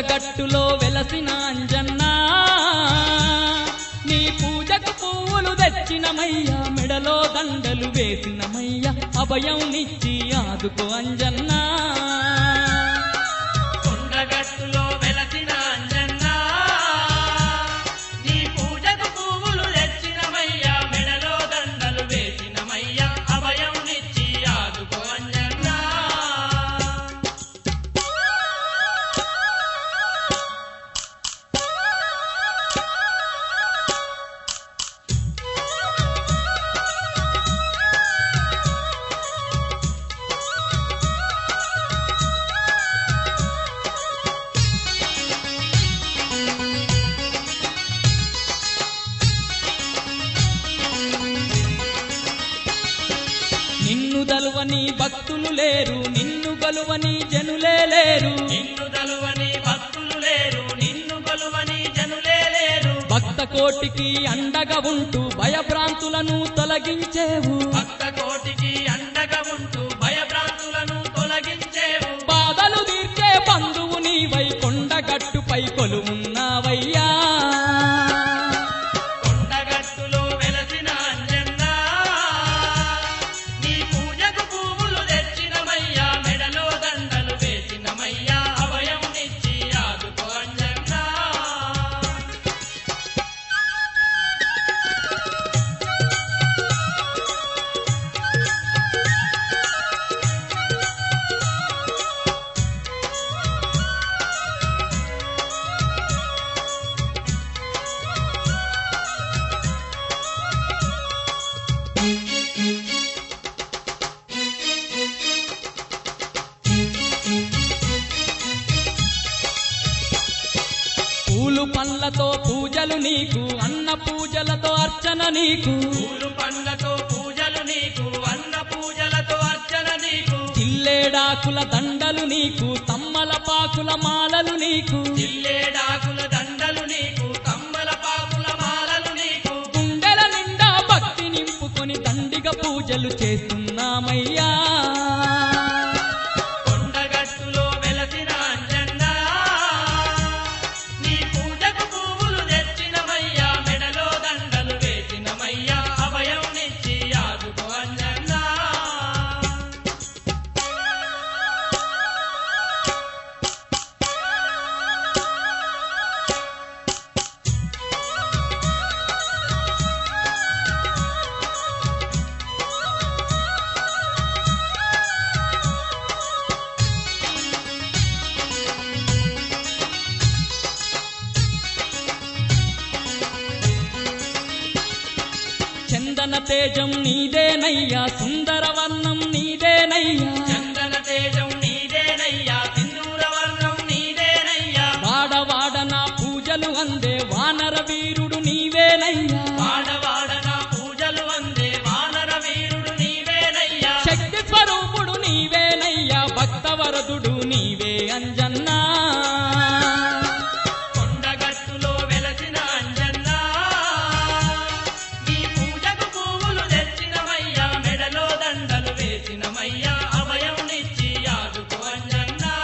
కొండగట్టులో వెలసిన అంజన్నా నీ పూజకు పువ్వులు తెచ్చినమయ్యా మెడలో దండలు వేసినమయ్యా అభయం నిచ్చి ఆదుకో అంజన్నా కొండగట్టులో వెలసిన అంజన్నా నీ పూజకు పువ్వులు తెచ్చినమయ్యా మెడలో దండలు వేసినమయ్యా అభయం నిచ్చి ఆదుకో అంజన్నా నిన్ను దలువని భక్తులు లేరు నిన్ను గలువని జనులే లేరు నిన్ను తలువని భక్తులు లేరు నిన్ను కొలువని జనులే లేరు భక్త కోటికి అండగా ఉంటూ భయభ్రాంతులను తొలగించేవు భక్త కోటికి అండగా ఉంటూ భయభ్రాంతులను తొలగించేవు బాధలు తీర్చే బంధువు నీవై కొండగట్టుపై కొలువున్నావయ్యా కొండగట్టులో వెలసిన అంజన్నా నీ పూజకు పువ్వులు తెచ్చినమయ్యా మెడలో దండలు వేసినమయ్యా అభయం నిచ్చి ఆదుకో అంజన్నా పూలు పండ్లతో పూజలు నీకు అన్న పూజలతో అర్చన నీకు పూలు పండ్లతో పూజలు నీకు అన్న పూజలతో అర్చన నీకు చిల్లేడాకుల దండలు నీకు తమ్మల పాకుల మాలలు నీకు జిల్లేడాకుల దండలు నీకు కమ్మల పాకుల మాలలు నీకు గుండెల నిండా భక్తి నింపుకొని దండిగా పూజలు చేస్తున్నామయ్యా కొండగట్టులో వెలసిన అంజన్నా నీ పూజకు పువ్వులు తెచ్చినమయ్యా మెడలో దండలు వేసినమయ్యా అభయం నిచ్చి ఆదుకో అంజన్నా చందన తేజం నీదేనయ్యా సుందర వర్ణం నీదేనయ్యా చందన తేజం నీదేనయ్యా సింధూర వర్ణం నీదేనయ్యా వాడవాడ నా పూజలు అందే వానర వీరుడు నీవేనయ్యా వాడవాడ నా పూజలు అందే వానర వీరుడు నీవేనయ్యా శక్తి స్వరూపుడు నీవేనయ్యా భక్తవరదుడు నీవే అంజన్నా కొండగట్టులో వెలసిన అంజన్నా నీ పూజకు పువ్వులు తెచ్చినమయ్యా మెడలో దండలు వేసినమయ్యా అభయం నిచ్చి ఆదుకో అంజన్నా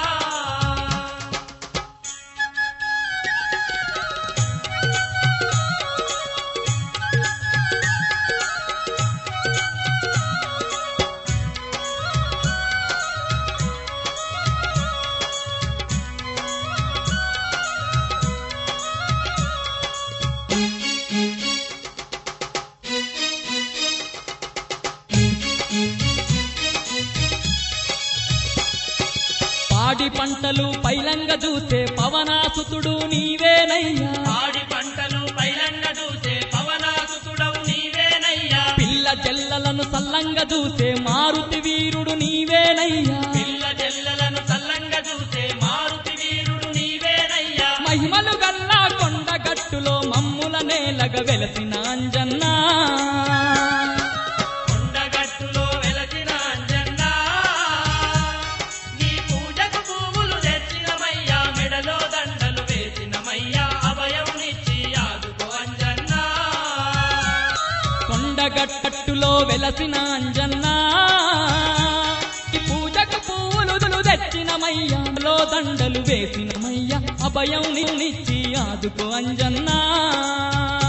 పాడి పంటలు పైలంగ చూసే పవనాసుతుడు నీవేనయ్యా పాడి పంటలు పైలంగ చూసే పవనాసుతుడవు నీవేనయ్యా పిల్ల చెల్లలను సల్లంగా చూసే మారుతి వీరుడు నీవేనయ్యా పిల్ల జల్లలను చల్లంగ చూసే మారుతి వీరుడు నీవేనయ్యా మహిమలు గల్లా కొండ గట్టులో మమ్ముల నేలగ వెలసిన అంజన్నా కొండగట్టులో వెలసిన అంజన్నా నీ పూజకు పువ్వులు తెచ్చినమయ్యా మెడలో దండలు వేసినమయ్యా అభయం నిచ్చి ఆదుకో అంజన్నా కొండగట్టులో వెలసిన అంజన్నా ఈ పూజకు పూలు తెచ్చినమయ్యా మెడలో దండలు వేసినమయ్య అభయం నిచ్చి ఆదుకో అంజన్నా